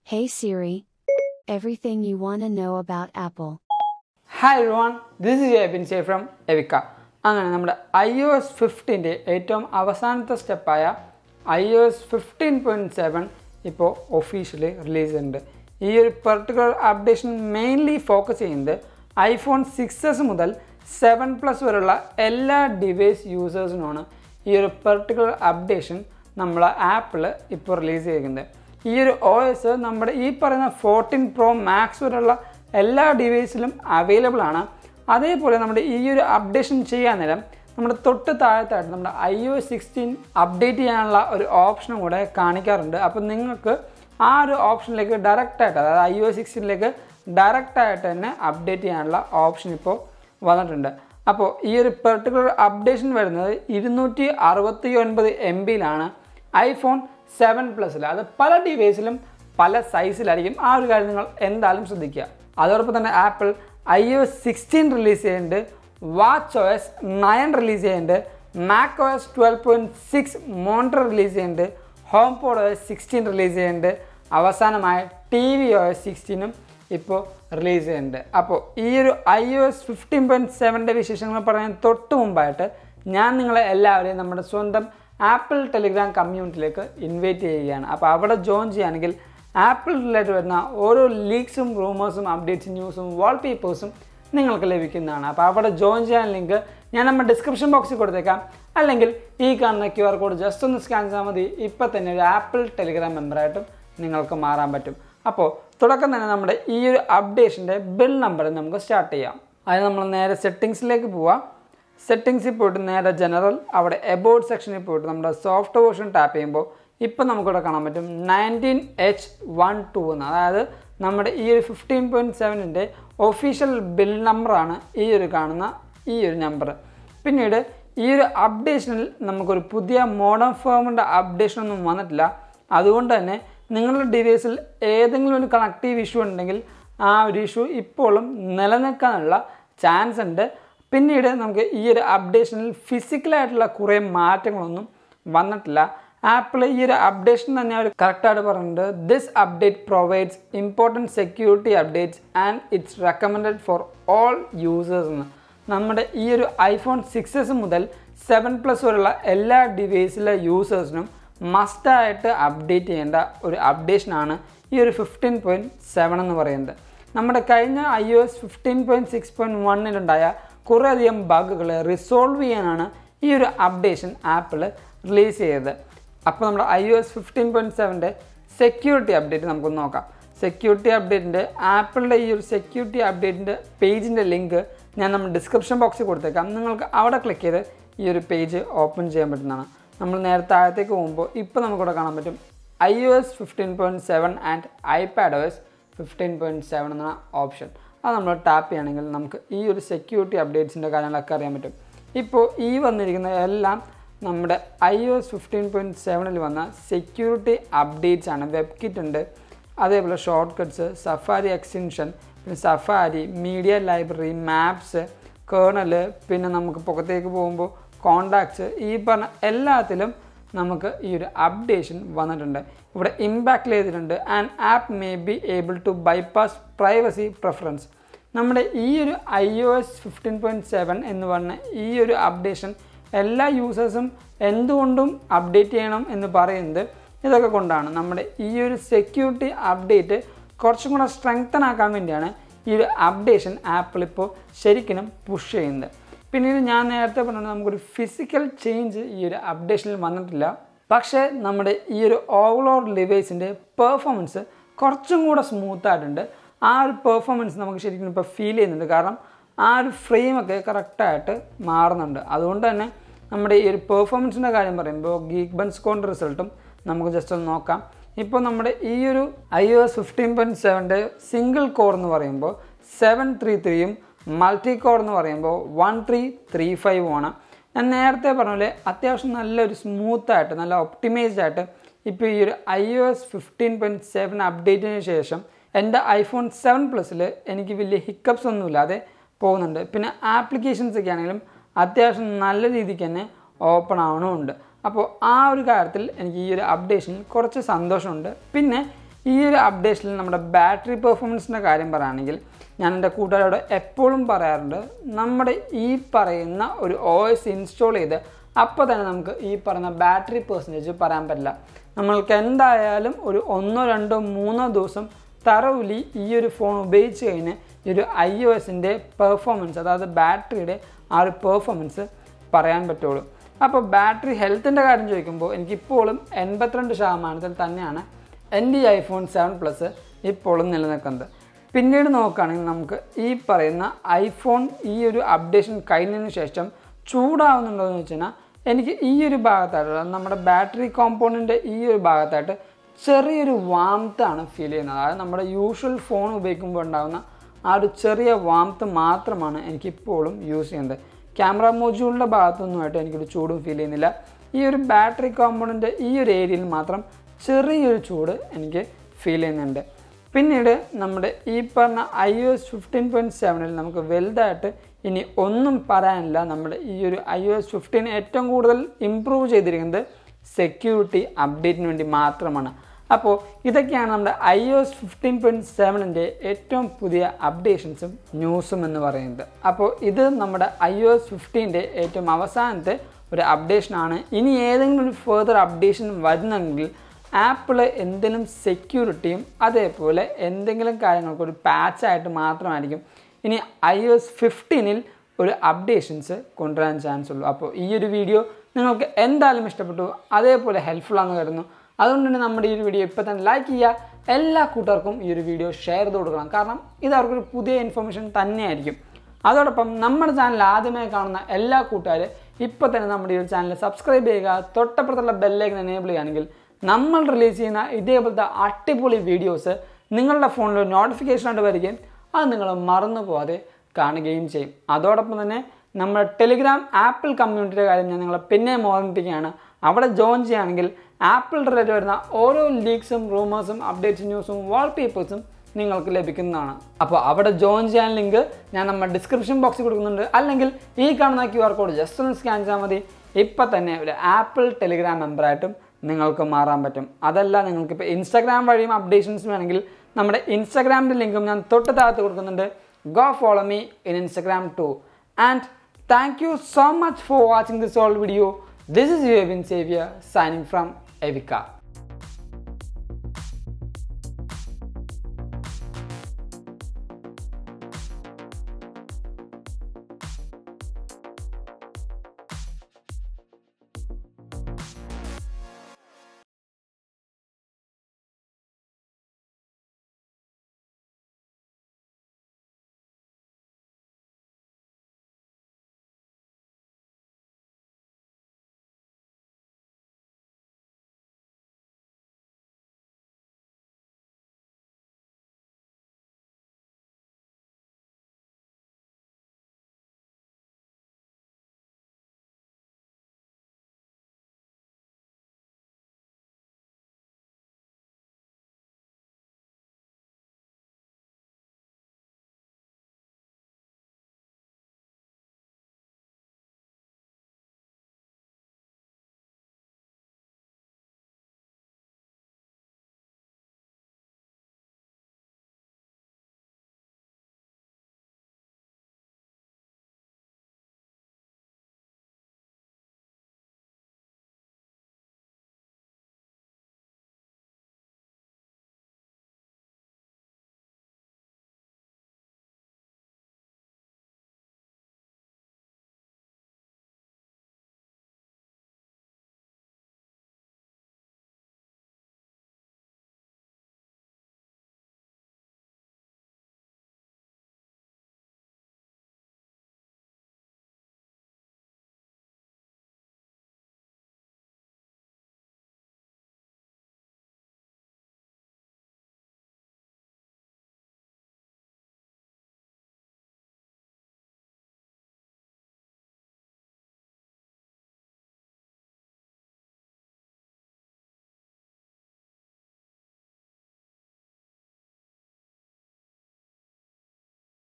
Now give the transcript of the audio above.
Hey Siri. Everything you want to know about Apple. Hi everyone this is Ebin say from എവിക്ക അങ്ങനെ നമ്മുടെ I O S ഫിഫ്റ്റീൻ്റെ ഏറ്റവും അവസാനത്തെ സ്റ്റെപ്പായ I O S fifteen point seven ഇപ്പോൾ ഒഫീഷ്യലി റിലീസ് ചെയ്യുന്നുണ്ട് ഈ ഒരു പെർട്ടിക്കുലർ അപ്ഡേഷൻ മെയിൻലി ഫോക്കസ് ചെയ്യുന്നത് ഐഫോൺ സിക്സസ് മുതൽ സെവൻ പ്ലസ് വരെയുള്ള എല്ലാ ഡിവൈസ് യൂസേഴ്സിനുമാണ് ഈ ഒരു പെർട്ടിക്കുലർ അപ്ഡേഷൻ നമ്മളെ ആപ്പിൾ ഇപ്പോൾ റിലീസ് ചെയ്യുന്നത് ഈ ഒരു ഒ എസ് നമ്മുടെ ഈ പറയുന്ന ഫോർട്ടീൻ പ്രോ മാക്സ് വരെയുള്ള എല്ലാ ഡിവൈസിലും അവൈലബിൾ ആണ് അതേപോലെ നമ്മുടെ ഈ ഒരു അപ്ഡേഷൻ ചെയ്യാൻ നേരം നമ്മുടെ തൊട്ട് താഴത്തായിട്ട് നമ്മുടെ ഐ ഒ സിക്സ്റ്റീൻ അപ്ഡേറ്റ് ചെയ്യാനുള്ള ഒരു ഓപ്ഷനും കൂടെ കാണിക്കാറുണ്ട് അപ്പോൾ നിങ്ങൾക്ക് ആ ഒരു ഓപ്ഷനിലേക്ക് ഡയറക്റ്റായിട്ട് അതായത് ഐ ഒ സിക്സ്റ്റീനിലേക്ക് ഡയറക്റ്റായിട്ട് തന്നെ അപ്ഡേറ്റ് ചെയ്യാനുള്ള ഓപ്ഷൻ ഇപ്പോൾ വന്നിട്ടുണ്ട് അപ്പോൾ ഈ ഒരു പെർട്ടിക്കുലർ അപ്ഡേഷൻ വരുന്നത് ഇരുന്നൂറ്റി അറുപത്തി ഒൻപത് എം ബിയിലാണ് ഐഫോൺ സെവൻ പ്ലസ്സിൽ അത് പല ഡിവൈസിലും പല സൈസിലായിരിക്കും ആ ഒരു കാര്യം നിങ്ങൾ എന്തായാലും ശ്രദ്ധിക്കുക അതോടൊപ്പം തന്നെ Apple I O sixteen release ചെയ്യുന്നുണ്ട് watch O S nine release ചെയ്യുന്നുണ്ട് Mac O S twelve point six Monterey release ചെയ്യുന്നുണ്ട് HomePod O S sixteen release ചെയ്യുന്നുണ്ട് അവസാനമായ ടി വി ഒ എസ് സിക്സ്റ്റീനും ഇപ്പോൾ റിലീസ് ചെയ്യുന്നുണ്ട് അപ്പോൾ ഈ ഒരു I O S fifteen point സെവൻ്റെ വിശേഷങ്ങൾ പറയാൻ തൊട്ട് മുമ്പായിട്ട് ഞാൻ നിങ്ങളെ എല്ലാവരെയും നമ്മുടെ സ്വന്തം ആപ്പിൾ ടെലിഗ്രാം കമ്മ്യൂണിറ്റിയിലേക്ക് ഇൻവൈറ്റ് ചെയ്യുകയാണ് അപ്പോൾ അവിടെ ജോയിൻ ചെയ്യുകയാണെങ്കിൽ ആപ്പിൾ റിലേറ്റഡ് വരുന്ന ഓരോ ലീക്സും റൂമേഴ്സും അപ്ഡേറ്റ്സും ന്യൂസും വാൾപേപ്പേഴ്സും നിങ്ങൾക്ക് ലഭിക്കുന്നതാണ് അപ്പോൾ അവിടെ ജോയിൻ ചെയ്യാൻ ലിങ്ക് ഞാൻ നമ്മുടെ ഡിസ്ക്രിപ്ഷൻ ബോക്സിൽ കൊടുത്തേക്കാം അല്ലെങ്കിൽ ഈ കാണുന്ന ക്യു ആർ കോഡ് ജസ്റ്റ് ഒന്ന് സ്കാൻ ചെയ്താൽ മതി ഇപ്പം തന്നെ ഒരു ആപ്പിൾ ടെലിഗ്രാം മെമ്പറായിട്ടും നിങ്ങൾക്ക് മാറാൻ പറ്റും അപ്പോൾ തുടക്കം തന്നെ നമ്മുടെ ഈ ഒരു അപ്ഡേഷൻ്റെ ബിൽ നമ്പർ നമുക്ക് സ്റ്റാർട്ട് ചെയ്യാം അത് നമ്മൾ നേരെ സെറ്റിങ്സിലേക്ക് പോവാം സെറ്റിങ്സിൽ പോയിട്ട് നേരെ ജനറൽ അവിടെ എബോർഡ് സെക്ഷനിൽ പോയിട്ട് നമ്മുടെ സോഫ്റ്റ് വേർഷൻ ടാപ്പ് ചെയ്യുമ്പോൾ ഇപ്പം നമുക്കിവിടെ കാണാൻ പറ്റും നയൻറ്റീൻ എച്ച് വൺ ടു എന്ന് അതായത് നമ്മുടെ ഈ ഒരു ഫിഫ്റ്റീൻ പോയിൻറ്റ് സെവനിൻ്റെ ഒഫീഷ്യൽ ബിൽ നമ്പറാണ് ഈ ഒരു കാണുന്ന ഈ ഒരു നമ്പർ പിന്നീട് ഈ ഒരു അപ്ഡേഷനിൽ നമുക്കൊരു പുതിയ മോഡേൺ ഫേമിൻ്റെ അപ്ഡേഷൻ ഒന്നും വന്നിട്ടില്ല അതുകൊണ്ട് തന്നെ നിങ്ങളുടെ ഡിവൈസിൽ ഏതെങ്കിലും ഒരു കണക്റ്റീവ് ഇഷ്യൂ ഉണ്ടെങ്കിൽ ആ ഒരു ഇഷ്യൂ ഇപ്പോഴും നിലനിൽക്കാനുള്ള ചാൻസ് ഉണ്ട് പിന്നീട് നമുക്ക് ഈ ഒരു അപ്ഡേഷനിൽ ഫിസിക്കലായിട്ടുള്ള കുറേ മാറ്റങ്ങളൊന്നും വന്നിട്ടില്ല ആപ്പിൾ ഈ ഒരു അപ്ഡേഷൻ തന്നെ അവർ കറക്റ്റായിട്ട് പറഞ്ഞിട്ടുണ്ട് this update provides important security updates and it's recommended for all users എന്ന് നമ്മുടെ ഈ ഒരു ഐഫോൺ സിക്സസ് മുതൽ സെവൻ പ്ലസ് വരെയുള്ള എല്ലാ ഡിവൈസിലെ യൂസേഴ്സിനും മസ്റ്റായിട്ട് അപ്ഡേറ്റ് ചെയ്യേണ്ട ഒരു അപ്ഡേഷനാണ് ഈ ഒരു ഫിഫ്റ്റീൻ പോയിൻറ്റ് സെവൻ എന്ന് പറയുന്നത് നമ്മുടെ കഴിഞ്ഞ I O S fifteen point six point വണ്ണിലുണ്ടായ കുറേയധികം ബഗുകൾ റിസോൾവ് ചെയ്യാനാണ് ഈ ഒരു അപ്ഡേഷൻ ആപ്പിൾ റിലീസ് ചെയ്തത് അപ്പോൾ നമ്മുടെ I O S fifteen point സെവൻ്റെ സെക്യൂരിറ്റി അപ്ഡേറ്റ് നമുക്ക് നോക്കാം സെക്യൂരിറ്റി അപ്ഡേറ്റിൻ്റെ ആപ്പിളിൻ്റെ ഈ ഒരു സെക്യൂരിറ്റി അപ്ഡേറ്റിൻ്റെ പേജിൻ്റെ ലിങ്ക് ഞാൻ നമ്മൾ ഡിസ്ക്രിപ്ഷൻ ബോക്സിൽ കൊടുത്തേക്കാം നിങ്ങൾക്ക് അവിടെ ക്ലിക്ക് ചെയ്ത് ഈ ഒരു പേജ് ഓപ്പൺ ചെയ്യാൻ പറ്റുന്നതാണ് നമ്മൾ നേരെ താഴത്തേക്ക് പോകുമ്പോൾ ഇപ്പോൾ നമുക്കിവിടെ കാണാൻ പറ്റും I O S fifteen point seven and iPad O S fifteen point seven എന്ന ഓപ്ഷൻ അത് നമ്മൾ ടാപ്പ് ചെയ്യുകയാണെങ്കിൽ നമുക്ക് ഈ ഒരു സെക്യൂരിറ്റി അപ്ഡേറ്റ്സിൻ്റെ കാര്യങ്ങളൊക്കെ അറിയാൻ പറ്റും ഇപ്പോൾ ഈ വന്നിരിക്കുന്ന എല്ലാം നമ്മുടെ I O S fifteen point സെവനിൽ വന്ന സെക്യൂരിറ്റി അപ്ഡേറ്റ്സ് ആണ് വെബ് കിറ്റ് ഉണ്ട് അതേപോലെ ഷോർട്ട് കട്ട്സ് സഫാരി എക്സ്റ്റൻഷൻ പിന്നെ Safari media library maps kernel പിന്നെ നമുക്ക് പുറത്തേക്ക് പോകുമ്പോൾ കോണ്ടാക്ട്സ് ഈ പറഞ്ഞ എല്ലാത്തിലും നമുക്ക് ഈ ഒരു അപ്ഡേഷൻ വന്നിട്ടുണ്ട് ഇവിടെ ഇമ്പാക്റ്റ് ചെയ്തിട്ടുണ്ട് and app may be able to bypass privacy preference നമ്മുടെ ഈ ഒരു I O S fifteen point seven എന്ന് പറഞ്ഞ ഈ ഒരു അപ്ഡേഷൻ എല്ലാ യൂസേഴ്സും എന്തുകൊണ്ടും അപ്ഡേറ്റ് ചെയ്യണം എന്ന് പറയുന്നത് ഇതൊക്കെ കൊണ്ടാണ് നമ്മുടെ ഈ ഒരു സെക്യൂരിറ്റി അപ്ഡേറ്റ് കുറച്ചും കൂടെ സ്ട്രെങ്തൻ ആക്കാൻ വേണ്ടിയാണ് ഈ ഒരു അപ്ഡേഷൻ ആപ്പിൾ ഇപ്പോൾ ശരിക്കും പുഷ് ചെയ്യുന്നത് പിന്നീട് ഞാൻ നേരത്തെ പറഞ്ഞത് നമുക്കൊരു ഫിസിക്കൽ ചേഞ്ച് ഈ ഒരു അപ്ഡേഷനിൽ വന്നിട്ടില്ല പക്ഷേ നമ്മുടെ ഈ ഒരു ഓവറോൾ ഡിവൈസിൻ്റെ പെർഫോമൻസ് കുറച്ചും കൂടെ സ്മൂത്ത് ആയിട്ടുണ്ട് ആ ഒരു പെർഫോമൻസ് നമുക്ക് ശരിക്കും ഇപ്പോൾ ഫീൽ ചെയ്യുന്നുണ്ട് കാരണം ആ ഒരു ഫ്രെയിമൊക്കെ കറക്റ്റായിട്ട് മാറുന്നുണ്ട് അതുകൊണ്ട് തന്നെ നമ്മുടെ ഈ ഒരു പെർഫോമൻസിൻ്റെ കാര്യം പറയുമ്പോൾ ഗീക്ക് ബൻസ്കോണിൻ്റെ റിസൾട്ടും നമുക്ക് ജസ്റ്റ് ഒന്ന് നോക്കാം ഇപ്പോൾ നമ്മുടെ ഈ ഒരു I O S fifteen point സെവൻ്റെ സിംഗിൾ കോർ എന്ന് പറയുമ്പോൾ സെവൻ ത്രീ ത്രീയും മൾട്ടി കോർ എന്ന് പറയുമ്പോൾ വൺ ത്രീ ത്രീ ഫൈവും ആണ് ഞാൻ നേരത്തെ പറഞ്ഞ പോലെ അത്യാവശ്യം നല്ലൊരു സ്മൂത്തായിട്ട് നല്ല ഒപ്റ്റിമൈസ്ഡ് ആയിട്ട് ഇപ്പോൾ ഈ ഒരു I O S fifteen point seven അപ്ഡേറ്റിന് ശേഷം എൻ്റെ ഐഫോൺ സെവൻ പ്ലസ്സിൽ എനിക്ക് വലിയ ഹിക്കപ്സ് ഒന്നുമില്ലാതെ പോകുന്നുണ്ട് പിന്നെ ആപ്ലിക്കേഷൻസ് ഒക്കെ ആണെങ്കിലും അത്യാവശ്യം നല്ല രീതിക്ക് തന്നെ ഓപ്പൺ ആവണമുണ്ട് അപ്പോൾ ആ ഒരു കാര്യത്തിൽ എനിക്ക് ഈ ഒരു അപ്ഡേഷൻ കുറച്ച് സന്തോഷമുണ്ട് പിന്നെ ഈ ഒരു അപ്ഡേഷനിൽ നമ്മുടെ ബാറ്ററി പെർഫോമൻസിൻ്റെ കാര്യം പറയുകയാണെങ്കിൽ ഞാൻ എൻ്റെ കൂട്ടുകാരോട് എപ്പോഴും പറയാറുണ്ട് നമ്മുടെ ഈ പറയുന്ന ഒരു ഒ എസ് ഇൻസ്റ്റാൾ ചെയ്ത് അപ്പോൾ തന്നെ നമുക്ക് ഈ പറയുന്ന ബാറ്ററി പെർസെൻറ്റേജ് പറയാൻ പറ്റില്ല നമ്മൾക്ക് എന്തായാലും ഒരു ഒന്നോ രണ്ടോ മൂന്നോ ദിവസം തറവുലി ഈ ഒരു ഫോൺ ഉപയോഗിച്ച് കഴിഞ്ഞ് ഈ ഒരു ഐ ഒ എസിൻ്റെ പെർഫോമൻസ് അതായത് ബാറ്ററിയുടെ ആ ഒരു പെർഫോമൻസ് പറയാൻ പറ്റുള്ളൂ അപ്പോൾ ബാറ്ററി ഹെൽത്തിൻ്റെ കാര്യം ചോദിക്കുമ്പോൾ എനിക്കിപ്പോഴും എൺപത്തിരണ്ട് ശതമാനത്തിൽ തന്നെയാണ് എൻ്റെ ഈ ഐഫോൺ സെവൻ പ്ലസ് ഇപ്പോഴും നിലനിൽക്കുന്നത് പിന്നീട് നോക്കുകയാണെങ്കിൽ നമുക്ക് ഈ പറയുന്ന ഐഫോൺ ഈ ഒരു അപ്ഡേഷൻ കഴിഞ്ഞതിന് ശേഷം ചൂടാവുന്നുണ്ടോ എന്ന് വെച്ച് കഴിഞ്ഞാൽ എനിക്ക് ഈ ഒരു ഭാഗത്തായിട്ട് നമ്മുടെ ബാറ്ററി കോമ്പോണൻ്റ് ഈ ഒരു ഭാഗത്തായിട്ട് ചെറിയൊരു വാംത്താണ് ഫീൽ ചെയ്യുന്നത് അതായത് നമ്മുടെ യൂഷ്വൽ ഫോൺ ഉപയോഗിക്കുമ്പോൾ ഉണ്ടാകുന്ന ആ ഒരു ചെറിയ വാംത്ത് മാത്രമാണ് എനിക്കിപ്പോഴും യൂസ് ചെയ്യുന്നത് ക്യാമറ മൊജ്യൂളിൻ്റെ ഭാഗത്തൊന്നുമായിട്ട് എനിക്കൊരു ചൂടും ഫീൽ ചെയ്യുന്നില്ല ഈ ഒരു ബാറ്ററി കോമ്പോണൻ്റ് ഈ ഒരു ഏരിയയിൽ മാത്രം ചെറിയൊരു ചൂട് എനിക്ക് ഫീൽ ചെയ്യുന്നുണ്ട് പിന്നീട് നമ്മുടെ ഈ പറഞ്ഞ I O S fifteen point സെവനിൽ നമുക്ക് വലുതായിട്ട് ഇനി ഒന്നും പറയാനില്ല നമ്മുടെ ഈ ഒരു ഐ ഒ എസ് ഫിഫ്റ്റീൻ ഏറ്റവും കൂടുതൽ ഇമ്പ്രൂവ് ചെയ്തിരിക്കുന്നത് സെക്യൂരിറ്റി അപ്ഡേറ്റിന് വേണ്ടി മാത്രമാണ് അപ്പോൾ ഇതൊക്കെയാണ് നമ്മുടെ I O S fifteen point സെവനിൻ്റെ ഏറ്റവും പുതിയ അപ്ഡേഷൻസും ന്യൂസും എന്ന് പറയുന്നത് അപ്പോൾ ഇത് നമ്മുടെ ഐ ഒ എസ് ഫിഫ്റ്റീൻ്റെ ഏറ്റവും അവസാനത്തെ ഒരു അപ്ഡേഷനാണ് ഇനി ഏതെങ്കിലും ഒരു ഫെർദർ അപ്ഡേഷൻ വരുന്നെങ്കിൽ ആപ്പിൾ എന്തെങ്കിലും സെക്യൂരിറ്റിയും അതേപോലെ എന്തെങ്കിലും കാര്യങ്ങൾക്ക് ഒരു പാച്ചായിട്ട് മാത്രമായിരിക്കും ഇനി ഐ ഒ എസ് ഫിഫ്റ്റീനിൽ ഒരു അപ്ഡേഷൻസ് കൊണ്ടുവരാൻ ചാൻസ് ഉള്ളൂ അപ്പോൾ ഈ ഒരു വീഡിയോ നിങ്ങൾക്ക് എന്തായാലും ഇഷ്ടപ്പെട്ടു അതേപോലെ ഹെൽപ്ഫുൾ ആണെന്ന് കരുതുന്നു അതുകൊണ്ട് തന്നെ നമ്മുടെ ഈ ഒരു വീഡിയോ ഇപ്പോൾ തന്നെ ലൈക്ക് ചെയ്യുക എല്ലാ കൂട്ടുകാർക്കും ഈ ഒരു വീഡിയോ ഷെയർ ചെയ്ത് കൊടുക്കണം കാരണം ഇത് അവർക്കൊരു പുതിയ ഇൻഫർമേഷൻ തന്നെയായിരിക്കും അതോടൊപ്പം നമ്മുടെ ചാനൽ ആദ്യമായി കാണുന്ന എല്ലാ കൂട്ടുകാരും ഇപ്പോൾ തന്നെ നമ്മുടെ ഈ ഒരു ചാനൽ സബ്സ്ക്രൈബ് ചെയ്യുക തൊട്ടപ്പുറത്തുള്ള ബെല്ലേക്ക് എനേബിൾ ചെയ്യുകയാണെങ്കിൽ നമ്മൾ റിലീസ് ചെയ്യുന്ന ഇതേപോലത്തെ അടിപൊളി വീഡിയോസ് നിങ്ങളുടെ ഫോണിൽ നോട്ടിഫിക്കേഷൻ ആയിട്ട് വരികയും അത് നിങ്ങൾ മറന്നു പോകാതെ കാണുകയും ചെയ്യും അതോടൊപ്പം തന്നെ നമ്മുടെ ടെലിഗ്രാം ആപ്പിൾ കമ്മ്യൂണിറ്റിയുടെ കാര്യം ഞാൻ നിങ്ങളെ പിന്നെയും ഓർമ്മിപ്പിക്കുകയാണ് അവിടെ ജോയിൻ ചെയ്യുകയാണെങ്കിൽ ആപ്പിൾ റിലേറ്റഡ് വരുന്ന ഓരോ ലീക്സും റൂമേഴ്സും അപ്ഡേറ്റ്സ് ന്യൂസും വാൾപേപ്പേഴ്സും നിങ്ങൾക്ക് ലഭിക്കുന്നതാണ് അപ്പോൾ അവിടെ ജോയിൻ ചെയ്യാൻ ലിങ്ക് ഞാൻ നമ്മുടെ ഡിസ്ക്രിപ്ഷൻ ബോക്സിൽ കൊടുക്കുന്നുണ്ട് അല്ലെങ്കിൽ ഈ കാണുന്ന ക്യു ആർ കോഡ് ജസ്റ്റ് ഒന്ന് സ്കാൻ ചെയ്താൽ മതി ഇപ്പം തന്നെ ഒരു ആപ്പിൾ ടെലിഗ്രാം മെമ്പറായിട്ടും നിങ്ങൾക്ക് മാറാൻ പറ്റും അതല്ല നിങ്ങൾക്ക് ഇപ്പോൾ ഇൻസ്റ്റാഗ്രാം വഴിയും അപ്ഡേഷൻസ് വേണമെങ്കിൽ നമ്മുടെ ഇൻസ്റ്റാഗ്രാമിൻ്റെ ലിങ്കും ഞാൻ തൊട്ട് താഴത്ത് കൊടുക്കുന്നുണ്ട് go follow me in Instagram too and thank you so much for watching this all video this is you Evin Xavier signing from എവിക്ക